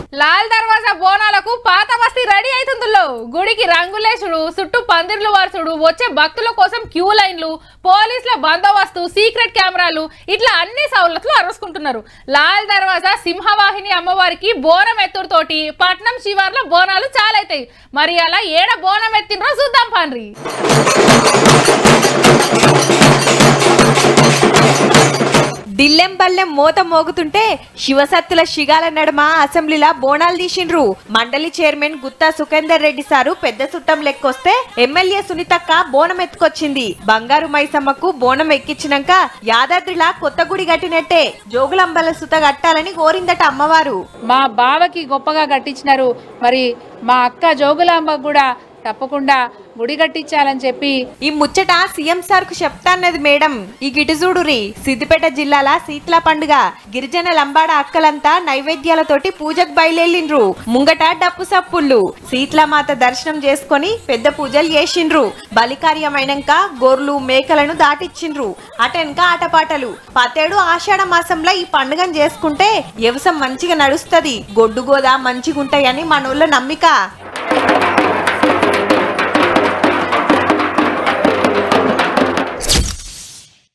లాల్ దర్వాజా బోనాలకు పాత బస్తీ రెడీ అవుతుందిలో గుడికి రంగులేసుడు చుట్టూ పందిర్లు వరుసుడు వచ్చే భక్తుల కోసం క్యూ లైన్లు పోలీసుల బందోబస్తు సీక్రెట్ కెమెరాలు ఇట్లా అన్ని సౌలతులు అరుసుకుంటున్నారు లాల్ దర్వాజా సింహవాహిని అమ్మవారికి బోనం ఎత్తుడుతోటి పట్నం శివార్లో బోనాలు చాలైతాయి మరి అలా ఏడ బోనం ఎత్తినరో చూద్దాం పాన్రి డిల్లెం బల్లెం మోత మోగుతుంటే శివసత్తుల శిగాల నడుమ అసెంబ్లీలా బోనాలు తీసిండ్రు మండలి చైర్మన్ గుత్తా సుఖేందర్ రెడ్డి సారు పెద్ద సుట్టం లెక్కొస్తే ఎమ్మెల్యే సునీతక్క బోనం ఎత్తుకొచ్చింది బంగారు మైసమ్మకు బోనం ఎక్కించినాక యాదాద్రిలా కొత్త గుడి కట్టినట్టే జోగులంబల సుత కట్టాలని కోరిందట అమ్మవారు మా బావకి గొప్పగా కట్టించినారు మరి మా అక్క జోగులాంబ కూడా తప్పకుండా గుడి కట్టించాలని చెప్పి ఈ ముచ్చట సీఎం సార్ కు చెప్తాన్నది మేడం ఈ గిటిజూడురి సిద్దిపేట జిల్లాల శీతల పండుగ గిరిజన లంబాడ అక్కలంతా నైవేద్యాలతోటి పూజకు బయలుదేరిండ్రు ముంగట డప్పు సప్పుళ్ళు శీతలమాత దర్శనం చేసుకొని పెద్ద పూజలు చేసిండ్రు బలికార్యమైనాక గొర్రెలు మేకలను దాటిచ్చిండ్రు అటెనక ఆటపాటలు పతేడు ఆషాఢ మాసంలో ఈ పండుగను చేసుకుంటే వ్యవసాయం మంచిగా నడుస్తది గొడ్డు గోదా మంచిగుంటాయని మనోళ్ళ నమ్మిక